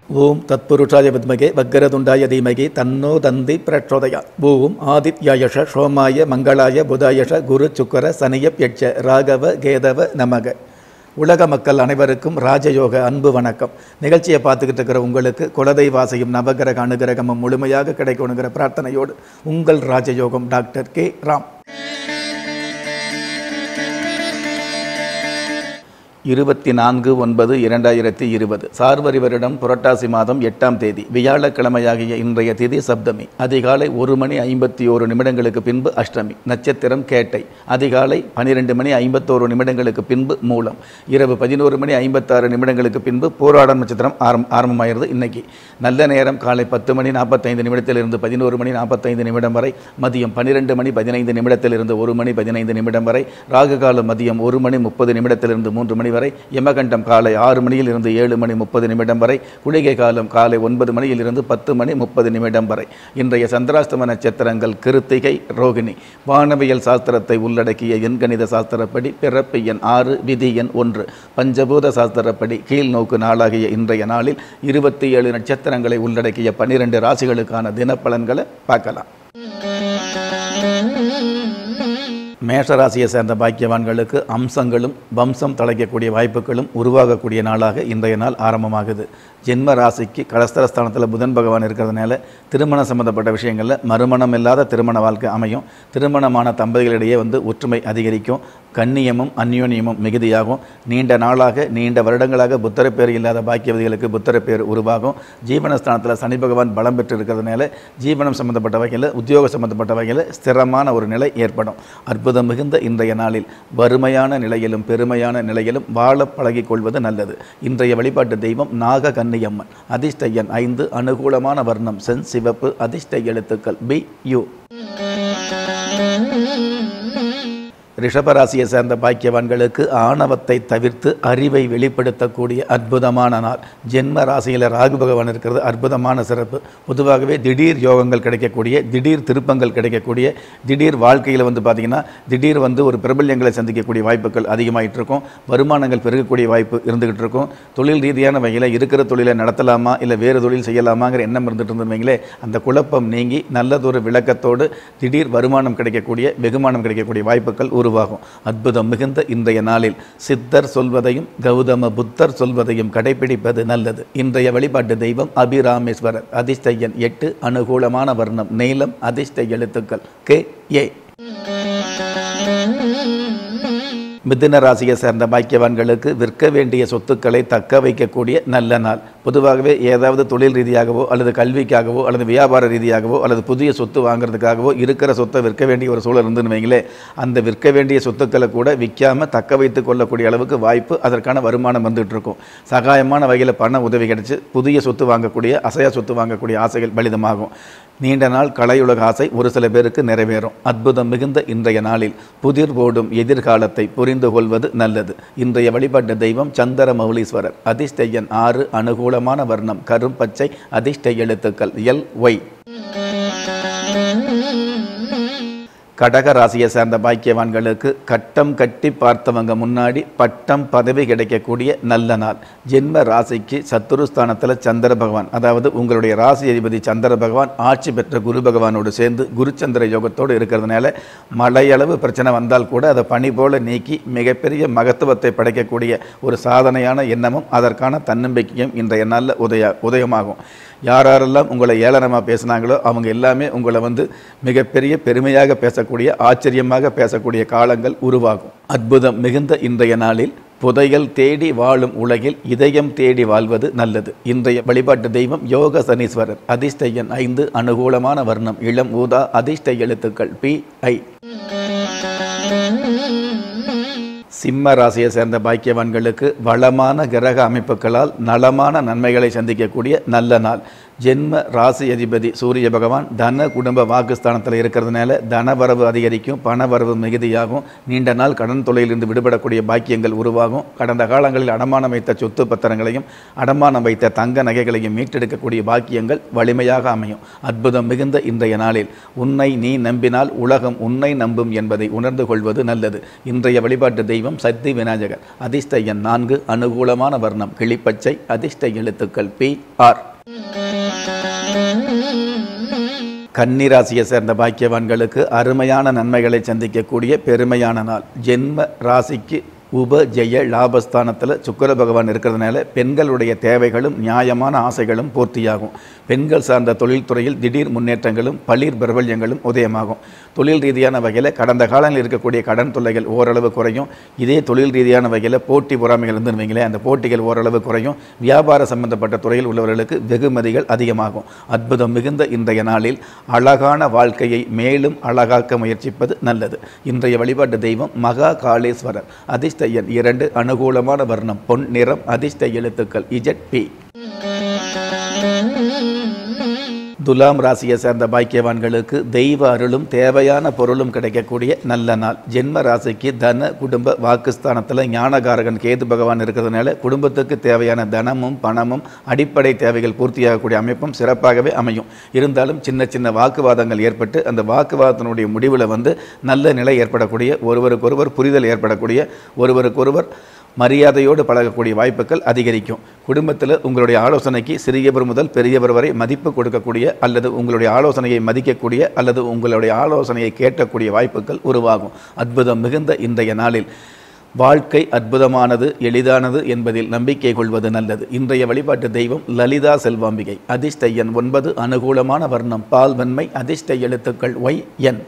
ஓம் தத்புருஷாய வித்மகே வக்கரதுண்டாய தீமகி தன்னோ தந்தி பிரச்சோதயா ஓம் ஆதித்யாயஷ சோமாய மங்களாய புதாயஷ குரு சுக்கர சனிய யட்ச ராகவ கேதவ நமக உலக மக்கள் அனைவருக்கும் ராஜயோக அன்பு வணக்கம் நிகழ்ச்சியை பார்த்துக்கிட்டு இருக்கிற உங்களுக்கு குலதெய்வாசையும் நவகிரக அனுகிரகமும் முழுமையாக கிடைக்கணுங்கிற பிரார்த்தனையோடு உங்கள் ராஜயோகம் டாக்டர் கே ராம் இருபத்தி நான்கு ஒன்பது இரண்டாயிரத்தி இருபது சார்வரி வருடம் புரட்டாசி மாதம் எட்டாம் தேதி வியாழக்கிழமையாகிய இன்றைய திதி சப்தமி அதிகாலை ஒரு மணி ஐம்பத்தி ஓரு நிமிடங்களுக்கு பின்பு அஷ்டமி நட்சத்திரம் கேட்டை அதிகாலை பனிரெண்டு மணி ஐம்பத்தோரு நிமிடங்களுக்கு பின்பு மூலம் இரவு பதினோரு மணி ஐம்பத்தாறு நிமிடங்களுக்கு பின்பு போராடம் நட்சத்திரம் ஆரம் ஆரம்பமாகிறது இன்னைக்கு நல்ல நேரம் காலை பத்து மணி நாற்பத்தைந்து நிமிடத்திலிருந்து பதினோரு மணி நாற்பத்தைந்து நிமிடம் வரை மதியம் பன்னிரெண்டு மணி பதினைந்து நிமிடத்திலிருந்து ஒரு மணி பதினைந்து நிமிடம் வரை ராகு காலம் மதியம் ஒரு மணி முப்பது நிமிடத்திலிருந்து மூன்று மணி வரை யமகண்டம் காலை ஆறு மணியில் இருந்து ஏழு மணி முப்பது நிமிடம் வரை குளிகை காலம் காலை ஒன்பது மணியில் இருந்து பத்து மணி முப்பது நிமிடம் வரை இன்றைய சந்திராஷ்டம நட்சத்திரங்கள் கிருத்திகை ரோகிணி வானவியல் சாஸ்திரத்தை உள்ளடக்கிய எண்கணித சாஸ்திரப்படி பிறப்பு எண் ஆறு விதி எண் ஒன்று பஞ்சபூத சாஸ்திரப்படி கீழ் நோக்கு நாளாகிய இன்றைய நாளில் இருபத்தி ஏழு நட்சத்திரங்களை உள்ளடக்கிய பன்னிரெண்டு ராசிகளுக்கான தினப்பலன்களை பார்க்கலாம் மேஷராசியை சேர்ந்த பாக்கியவான்களுக்கு அம்சங்களும் வம்சம் தலைக்கக்கூடிய வாய்ப்புகளும் உருவாகக்கூடிய நாளாக இன்றைய நாள் ஆரம்பமாகுது ஜென்ம ராசிக்கு கலஸ்தரஸ்தானத்தில் புதன் பகவான் இருக்கிறதுனால திருமணம் சம்பந்தப்பட்ட விஷயங்களில் மறுமணம் இல்லாத திருமண வாழ்க்கை அமையும் திருமணமான தம்பதிகளிடையே வந்து ஒற்றுமை அதிகரிக்கும் கண்ணியமும் அந்யோன்யமும் மிகுதியாகும் நீண்ட நாளாக நீண்ட வருடங்களாக புத்தரப்பேர் இல்லாத பாக்கியவதிகளுக்கு புத்தரப்பேர் உருவாகும் ஜீவனஸ்தானத்தில் சனி பகவான் பலம் பெற்று இருக்கிறதுனால ஜீவனம் சம்பந்தப்பட்ட வகையில் உத்தியோக சம்பந்தப்பட்ட வகையில் ஸ்திரமான ஒரு நிலை ஏற்படும் அற்புதம் மிகுந்த இன்றைய நாளில் வறுமையான நிலையிலும் பெருமையான நிலையிலும் வாழ பழகிக் கொள்வது நல்லது இன்றைய வழிபாட்டு தெய்வம் நாக கன்னியம்மன் அதிர்ஷ்ட எண் ஐந்து அனுகூலமான வர்ணம் சென் சிவப்பு அதிர்ஷ்ட எழுத்துக்கள் பி யு ரிஷபராசியை சேர்ந்த பாக்கியவான்களுக்கு ஆணவத்தை தவிர்த்து அறிவை வெளிப்படுத்தக்கூடிய அற்புதமான நாள் ஜென்ம ராசியில் ராகு பகவான் இருக்கிறது அற்புதமான சிறப்பு பொதுவாகவே திடீர் யோகங்கள் கிடைக்கக்கூடிய திடீர் திருப்பங்கள் கிடைக்கக்கூடிய திடீர் வாழ்க்கையில் வந்து பார்த்திங்கன்னா திடீர் வந்து ஒரு பிரபல்யங்களை சந்திக்கக்கூடிய வாய்ப்புகள் அதிகமாகிட்டு இருக்கும் வருமானங்கள் பெருகக்கூடிய வாய்ப்பு இருந்துகிட்டு இருக்கும் தொழில் ரீதியான வகையில் இருக்கிற தொழிலை நடத்தலாமா இல்லை வேறு தொழில் செய்யலாமாங்கிற எண்ணம் இருந்துட்டு இருந்தவங்களே அந்த குழப்பம் நீங்கி நல்லதொரு விளக்கத்தோடு திடீர் வருமானம் கிடைக்கக்கூடிய வெகுமானம் கிடைக்கக்கூடிய வாய்ப்புகள் உருவாகும் அற்புதம் மிகுந்த இன்றைய நாளில் சித்தர் சொல்வதையும் கௌதம புத்தர் சொல்வதையும் கடைபிடிப்பது நல்லது இன்றைய வழிபாட்டு தெய்வம் அபிராமேஸ்வரர் அதிர்ஷ்ட எண் எட்டு அனுகூலமான வர்ணம் நீலம் அதிர்ஷ்ட எழுத்துக்கள் கே ஏ மிதுன ராசியை சேர்ந்த பாக்கியவான்களுக்கு விற்க வேண்டிய சொத்துக்களை தக்க வைக்கக்கூடிய நல்ல நாள் பொதுவாகவே ஏதாவது தொழில் ரீதியாகவோ அல்லது கல்விக்காகவோ அல்லது வியாபார ரீதியாகவோ அல்லது புதிய சொத்து வாங்குறதுக்காகவோ இருக்கிற சொத்தை விற்க வேண்டிய ஒரு சூழல் இருந்துன்னு வைங்களே அந்த விற்க வேண்டிய சொத்துக்களை கூட விற்காம தக்க வைத்து கொள்ளக்கூடிய அளவுக்கு வாய்ப்பு அதற்கான வருமானம் வந்துட்டு இருக்கும் சகாயமான வகையில் பண உதவி கிடைச்சு புதிய சொத்து வாங்கக்கூடிய அசையா சொத்து வாங்கக்கூடிய ஆசைகள் பலிதமாகும் நீண்ட நாள் கலையுலக ஆசை ஒரு சில பேருக்கு நிறைவேறும் அற்புதம் மிகுந்த இன்றைய நாளில் புதிர் போடும் எதிர்காலத்தை புரிந்து கொள்வது நல்லது இன்றைய வழிபாட்டு தெய்வம் சந்திர மௌலீஸ்வரர் அதிர்ஷ்ட எண் ஆறு அனுகூலமான வர்ணம் கரும் பச்சை அதிர்ஷ்ட எழுத்துக்கள் எல் ஒய் கடக ராசியை சேர்ந்த பாக்கியவான்களுக்கு கட்டம் கட்டி பார்த்தவங்க முன்னாடி பட்டம் பதவி கிடைக்கக்கூடிய நல்ல நாள் ஜென்ம ராசிக்கு சத்துருஸ்தானத்தில் சந்திர பகவான் அதாவது உங்களுடைய ராசி அதிபதி சந்திர பகவான் ஆட்சி பெற்ற குரு பகவானோடு சேர்ந்து குருச்சந்திர யோகத்தோடு இருக்கிறதுனால மழையளவு பிரச்சனை வந்தால் கூட அதை பனி போல நீக்கி மிகப்பெரிய மகத்துவத்தை படைக்கக்கூடிய ஒரு சாதனையான எண்ணமும் அதற்கான தன்னம்பிக்கையும் இன்றைய நாளில் உதய உதயமாகும் யாரெல்லாம் உங்களை ஏளனமாக பேசினாங்களோ அவங்க எல்லாமே உங்களை வந்து மிகப்பெரிய பெருமையாக பேசக்கூடிய ஆச்சரியமாக பேசக்கூடிய காலங்கள் உருவாகும் அற்புதம் மிகுந்த இன்றைய நாளில் புதையல் தேடி வாழும் உலகில் இதயம் தேடி வாழ்வது நல்லது இன்றைய வழிபாட்டு தெய்வம் யோக சனீஸ்வரர் அதிர்ஷ்ட எண் ஐந்து அனுகூலமான வர்ணம் இளம் ஊதா அதிர்ஷ்ட எழுத்துக்கள் பி ஐ சிம்ம ராசியை சேர்ந்த பாக்கியவான்களுக்கு வளமான கிரக அமைப்புகளால் நலமான நன்மைகளை சந்திக்கக்கூடிய நல்ல நாள் ஜென்ம ராசி அதிபதி சூரிய பகவான் தன குடும்ப வாக்குஸ்தானத்தில் இருக்கிறதுனால தனவரவு அதிகரிக்கும் பணவரவு மிகுதியாகும் நீண்ட நாள் கடன் தொலையிலிருந்து விடுபடக்கூடிய பாக்கியங்கள் உருவாகும் கடந்த காலங்களில் அடமானம் வைத்த சொத்து பத்திரங்களையும் அடமானம் வைத்த தங்க நகைகளையும் மீட்டெடுக்கக்கூடிய பாக்கியங்கள் வலிமையாக அமையும் அற்புதம் மிகுந்த இன்றைய நாளில் உன்னை நீ நம்பினால் உலகம் உன்னை நம்பும் என்பதை உணர்ந்து கொள்வது நல்லது இன்றைய வழிபாட்டு தெய்வம் தெய்வம் சக்தி விநாயகர் அதிர்ஷ்ட எண் நான்கு அனுகூலமான வர்ணம் கிளிப்பச்சை அதிர்ஷ்ட எழுத்துக்கள் பி ஆர் கன்னிராசியை சேர்ந்த பாக்கியவான்களுக்கு அருமையான நன்மைகளை சந்திக்கக்கூடிய பெருமையான நாள் ஜென்ம ராசிக்கு உப ஜெய லாபஸ்தானத்தில் சுக்கிர பகவான் இருக்கிறதுனால பெண்களுடைய தேவைகளும் நியாயமான ஆசைகளும் பூர்த்தியாகும் பெண்கள் சார்ந்த தொழில்துறையில் திடீர் முன்னேற்றங்களும் பளிர் பிரபல்யங்களும் உதயமாகும் தொழில் ரீதியான வகையில் கடந்த காலங்களில் இருக்கக்கூடிய கடன் தொல்லைகள் ஓரளவு குறையும் இதே தொழில் ரீதியான வகையில் போட்டி பொறாமைகள் இருந்துன்னு வைங்களேன் அந்த போட்டிகள் ஓரளவு குறையும் வியாபார சம்பந்தப்பட்ட துறையில் உள்ளவர்களுக்கு வெகுமதிகள் அதிகமாகும் அற்புதம் மிகுந்த இன்றைய நாளில் அழகான வாழ்க்கையை மேலும் அழகாக்க முயற்சிப்பது நல்லது இன்றைய வழிபாட்டு தெய்வம் மகா காளேஸ்வரர் அதிர்ஷ்ட எண் இரண்டு அனுகூலமான வர்ணம் பொன் நிறம் அதிர்ஷ்ட எழுத்துக்கள் இஜட் பி துலாம் ராசியை சேர்ந்த பாக்கியவான்களுக்கு தெய்வ அருளும் தேவையான பொருளும் கிடைக்கக்கூடிய நல்ல நாள் ஜென்ம ராசிக்கு தன குடும்ப வாக்குஸ்தானத்தில் ஞானகாரகன் கேது பகவான் இருக்கிறதுனால குடும்பத்துக்கு தேவையான தனமும் பணமும் அடிப்படை தேவைகள் பூர்த்தியாகக்கூடிய அமைப்பும் சிறப்பாகவே அமையும் இருந்தாலும் சின்ன சின்ன வாக்குவாதங்கள் ஏற்பட்டு அந்த வாக்குவாதத்தினுடைய முடிவில் வந்து நல்ல நிலை ஏற்படக்கூடிய ஒருவருக்கொருவர் புரிதல் ஏற்படக்கூடிய ஒருவருக்கொருவர் மரியாதையோடு பழகக்கூடிய வாய்ப்புகள் அதிகரிக்கும் குடும்பத்தில் உங்களுடைய ஆலோசனைக்கு சிறியவர் முதல் பெரியவர் வரை மதிப்பு கொடுக்கக்கூடிய அல்லது உங்களுடைய ஆலோசனையை மதிக்கக்கூடிய அல்லது உங்களுடைய ஆலோசனையை கேட்கக்கூடிய வாய்ப்புகள் உருவாகும் அற்புதம் மிகுந்த இன்றைய நாளில் வாழ்க்கை அற்புதமானது எளிதானது என்பதில் நம்பிக்கை கொள்வது நல்லது இன்றைய வழிபாட்டு தெய்வம் லலிதா செல்வாம்பிகை அதிர்ஷ்ட எண் ஒன்பது அனுகூலமான வர்ணம் பால் வெண்மை அதிர்ஷ்ட எழுத்துக்கள் ஒய் என்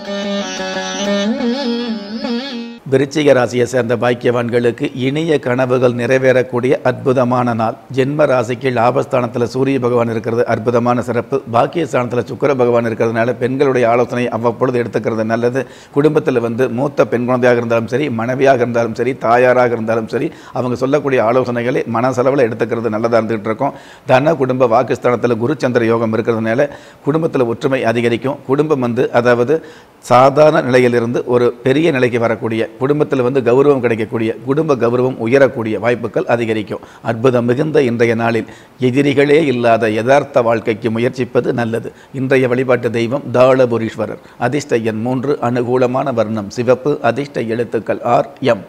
விருச்சிக ராசியை சேர்ந்த பாக்கியவான்களுக்கு இனிய கனவுகள் நிறைவேறக்கூடிய அற்புதமான நாள் ஜென்ம ராசிக்கு லாபஸ்தானத்தில் சூரிய பகவான் இருக்கிறது அற்புதமான சிறப்பு பாக்கியஸ்தானத்தில் சுக்கர பகவான் இருக்கிறதுனால பெண்களுடைய ஆலோசனை அவ்வப்பொழுது எடுத்துக்கிறது நல்லது குடும்பத்தில் வந்து மூத்த பெண் குழந்தையாக இருந்தாலும் சரி மனைவியாக இருந்தாலும் சரி தாயாராக இருந்தாலும் சரி அவங்க சொல்லக்கூடிய ஆலோசனைகளை மனசளவில் எடுத்துக்கிறது நல்லதாக இருந்துகிட்டு இருக்கும் தன குடும்ப வாக்குஸ்தானத்தில் குருச்சந்திர யோகம் இருக்கிறதுனால குடும்பத்தில் ஒற்றுமை அதிகரிக்கும் குடும்பம் வந்து அதாவது சாதாரண நிலையிலிருந்து ஒரு பெரிய நிலைக்கு வரக்கூடிய குடும்பத்தில் வந்து கௌரவம் கிடைக்கக்கூடிய குடும்ப கௌரவம் உயரக்கூடிய வாய்ப்புகள் அதிகரிக்கும் அற்புதம் மிகுந்த இன்றைய நாளில் எதிரிகளே இல்லாத யதார்த்த வாழ்க்கைக்கு முயற்சிப்பது நல்லது இன்றைய வழிபாட்டு தெய்வம் தாளபுரீஸ்வரர் அதிர்ஷ்ட எண் மூன்று அனுகூலமான வர்ணம் சிவப்பு அதிர்ஷ்ட எழுத்துக்கள் ஆர் எம்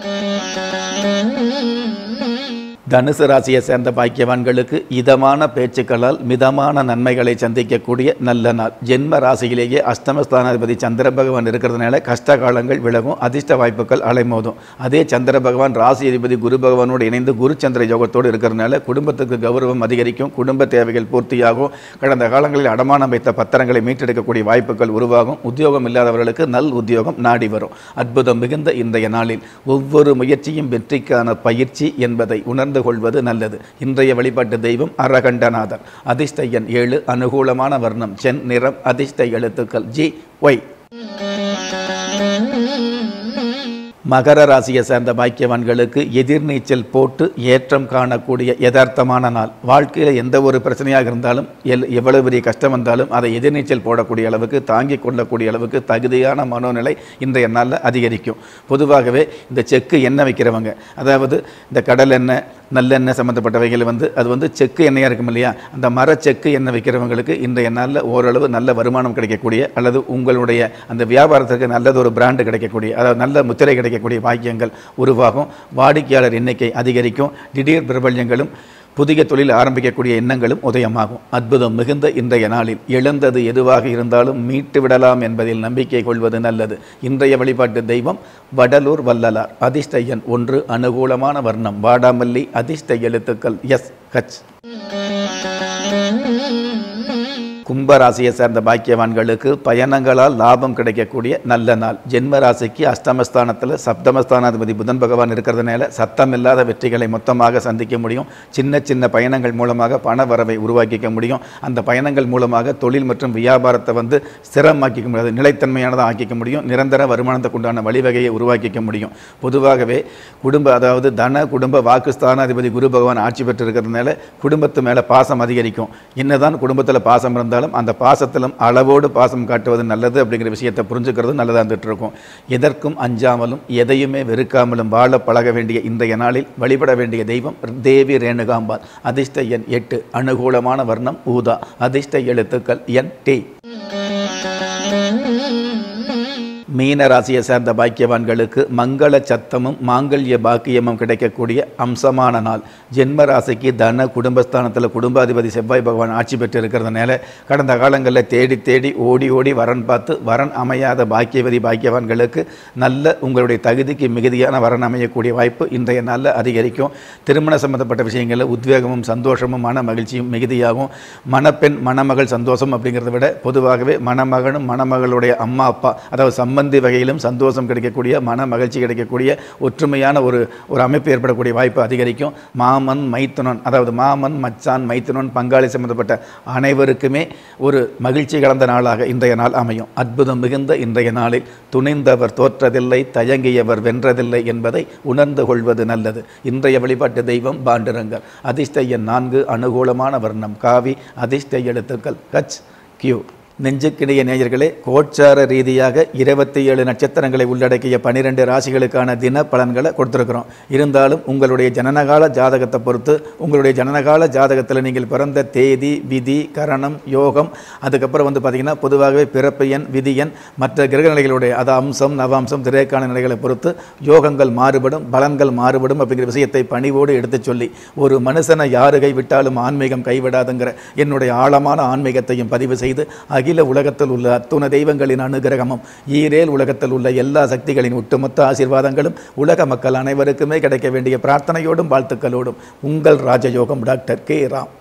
தனுசு ராசியை சேர்ந்த பாக்கியவான்களுக்கு இதமான பேச்சுக்களால் மிதமான நன்மைகளை சந்திக்கக்கூடிய நல்ல நாள் ஜென்ம ராசியிலேயே அஷ்டமஸ்தானாதிபதி சந்திர பகவான் இருக்கிறதுனால கஷ்ட காலங்கள் விலகும் அதிர்ஷ்ட வாய்ப்புகள் அலைமோதும் அதே சந்திர பகவான் ராசி அதிபதி குரு பகவானோடு இணைந்து குரு சந்திர யோகத்தோடு இருக்கிறதுனால குடும்பத்துக்கு கௌரவம் அதிகரிக்கும் குடும்ப தேவைகள் பூர்த்தியாகும் கடந்த காலங்களில் அடமானம் வைத்த பத்திரங்களை மீட்டெடுக்கக்கூடிய வாய்ப்புகள் உருவாகும் உத்தியோகம் இல்லாதவர்களுக்கு நல் உத்தியோகம் நாடி வரும் அற்புதம் மிகுந்த இன்றைய நாளில் ஒவ்வொரு முயற்சியும் வெற்றிக்கான பயிற்சி என்பதை உணர்ந்து கொள்வது நல்லது இன்றைய வழிபாட்டு தெய்வம் அரகண்டநாதர் அதிர்ஷ்ட எண் ஏழு அனுகூலமான வர்ணம் சென் நிறம் அதிர்ஷ்ட எழுத்துக்கள் ஜி ஒய் மகர ராசியை சேர்ந்த பாக்கியவான்களுக்கு எதிர்நீச்சல் போட்டு ஏற்றம் காணக்கூடிய யதார்த்தமான நாள் வாழ்க்கையில் எந்த ஒரு பிரச்சனையாக இருந்தாலும் எல் எவ்வளவு பெரிய கஷ்டம் வந்தாலும் அதை எதிர்நீச்சல் போடக்கூடிய அளவுக்கு தாங்கிக் கொள்ளக்கூடிய அளவுக்கு தகுதியான மனோநிலை இன்றைய நாளில் அதிகரிக்கும் பொதுவாகவே இந்த செக்கு எண்ணெய் வைக்கிறவங்க அதாவது இந்த கடல் எண்ணெய் நல்லெண்ணெய் சம்மந்தப்பட்டவைகள் வந்து அது வந்து செக்கு எண்ணெயாக இருக்கும் இல்லையா அந்த மர செக்கு எண்ணெய் விற்கிறவங்களுக்கு இன்றைய நாளில் ஓரளவு நல்ல வருமானம் கிடைக்கக்கூடிய அல்லது உங்களுடைய அந்த வியாபாரத்திற்கு நல்லது ஒரு பிராண்டு கிடைக்கக்கூடிய அதாவது நல்ல முத்திரை கிடைக்கக்கூடிய பாக்கியங்கள் உருவாகும் வாடிக்கையாளர் எண்ணிக்கை அதிகரிக்கும் திடீர் பிரபல்யங்களும் புதிய தொழில் ஆரம்பிக்கக்கூடிய எண்ணங்களும் உதயமாகும் அற்புதம் மிகுந்த இன்றைய நாளில் இழந்தது எதுவாக இருந்தாலும் மீட்டு விடலாம் என்பதில் நம்பிக்கை கொள்வது நல்லது இன்றைய வழிபாட்டு தெய்வம் வடலூர் வள்ளலார் அதிர்ஷ்ட எண் ஒன்று அனுகூலமான வர்ணம் வாடாமல்லி அதிர்ஷ்ட எழுத்துக்கள் எஸ் ஹச் கும்பராசியை சேர்ந்த பாக்கியவான்களுக்கு பயணங்களால் லாபம் கிடைக்கக்கூடிய நல்ல நாள் ஜென்ம ராசிக்கு அஷ்டமஸ்தானத்தில் சப்தமஸ்தானாதிபதி புதன் பகவான் இருக்கிறதுனால சத்தம் இல்லாத வெற்றிகளை மொத்தமாக சந்திக்க முடியும் சின்ன சின்ன பயணங்கள் மூலமாக பண வரவை உருவாக்கிக்க முடியும் அந்த பயணங்கள் மூலமாக தொழில் மற்றும் வியாபாரத்தை வந்து ஸ்திரமாக்கிக்க முடியாது நிலைத்தன்மையானதாக ஆக்கிக்க முடியும் நிரந்தர வருமானத்துக்கு உண்டான வழிவகையை உருவாக்கிக்க முடியும் பொதுவாகவே குடும்ப அதாவது தன குடும்ப வாக்குஸ்தானாதிபதி குரு பகவான் ஆட்சி பெற்று இருக்கிறதுனால குடும்பத்து மேலே பாசம் அதிகரிக்கும் என்னதான் குடும்பத்தில் பாசம் இருந்தாலும் அந்த பாசத்திலும் அளவோடு பாசம் காட்டுவது நல்லது அப்படிங்கிற விஷயத்தை புரிஞ்சுக்கிறது நல்லதாக இருந்துட்டு இருக்கும் எதற்கும் அஞ்சாமலும் எதையுமே வெறுக்காமலும் வாழ பழக வேண்டிய இன்றைய நாளில் வழிபட வேண்டிய தெய்வம் தேவி ரேணுகாம்பாள் அதிர்ஷ்ட எண் எட்டு அனுகூலமான வர்ணம் ஊதா அதிர்ஷ்ட எழுத்துக்கள் என் டி மீன ராசியை சேர்ந்த பாக்கியவான்களுக்கு மங்கள சத்தமும் மாங்கல்ய பாக்கியமும் கிடைக்கக்கூடிய அம்சமான நாள் ஜென்ம ராசிக்கு தன குடும்பஸ்தானத்தில் குடும்பாதிபதி செவ்வாய் பகவான் ஆட்சி பெற்று இருக்கிறதுனால கடந்த காலங்களில் தேடி தேடி ஓடி ஓடி வரன் பார்த்து வரன் அமையாத பாக்கியவதி பாக்கியவான்களுக்கு நல்ல உங்களுடைய தகுதிக்கு மிகுதியான வரன் அமையக்கூடிய வாய்ப்பு இன்றைய நாளில் அதிகரிக்கும் திருமண சம்பந்தப்பட்ட விஷயங்களில் உத்வேகமும் சந்தோஷமும் மன மகிழ்ச்சியும் மிகுதியாகும் மணப்பெண் மணமகள் சந்தோஷம் அப்படிங்கிறத விட பொதுவாகவே மணமகனும் மணமகளுடைய அம்மா அப்பா அதாவது சம்பந்தி வகையிலும் சந்தோஷம் கிடைக்கக்கூடிய மன மகிழ்ச்சி கிடைக்கக்கூடிய ஒற்றுமையான ஒரு ஒரு அமைப்பு ஏற்படக்கூடிய வாய்ப்பு அதிகரிக்கும் மாமன் மைத்துனன் அதாவது மாமன் மச்சான் மைத்துனன் பங்காளி சம்பந்தப்பட்ட அனைவருக்குமே ஒரு மகிழ்ச்சி கலந்த நாளாக இன்றைய நாள் அமையும் அற்புதம் மிகுந்த இன்றைய நாளில் துணிந்தவர் தோற்றதில்லை தயங்கியவர் வென்றதில்லை என்பதை உணர்ந்து கொள்வது நல்லது இன்றைய வழிபாட்டு தெய்வம் பாண்டுரங்கர் அதிர்ஷ்ட எண் நான்கு அனுகூலமான வர்ணம் காவி அதிர்ஷ்ட எழுத்துக்கள் கச் கியூ நெஞ்சுக்கிடைய நேயர்களே கோச்சார ரீதியாக இருபத்தி ஏழு நட்சத்திரங்களை உள்ளடக்கிய பனிரெண்டு ராசிகளுக்கான தின பலன்களை கொடுத்துருக்குறோம் இருந்தாலும் உங்களுடைய ஜனனகால ஜாதகத்தை பொறுத்து உங்களுடைய ஜனனகால ஜாதகத்தில் நீங்கள் பிறந்த தேதி விதி கரணம் யோகம் அதுக்கப்புறம் வந்து பார்த்திங்கன்னா பொதுவாகவே பிறப்பு எண் விதி எண் மற்ற கிரகநிலைகளுடைய அது அம்சம் நவாம்சம் திரைக்கான நிலைகளை பொறுத்து யோகங்கள் மாறுபடும் பலன்கள் மாறுபடும் அப்படிங்கிற விஷயத்தை பணிவோடு எடுத்துச் சொல்லி ஒரு மனுஷனை யாரு கைவிட்டாலும் ஆன்மீகம் கைவிடாதுங்கிற என்னுடைய ஆழமான ஆன்மீகத்தையும் பதிவு செய்து அகில உலகத்தில் உள்ள அத்துண தெய்வங்களின் அனுகிரகமும் ஈரேல் உலகத்தில் உள்ள எல்லா சக்திகளின் ஒட்டுமொத்த ஆசீர்வாதங்களும் உலக மக்கள் அனைவருக்குமே கிடைக்க வேண்டிய பிரார்த்தனையோடும் வாழ்த்துக்களோடும் உங்கள் ராஜயோகம் டாக்டர் கே ராம்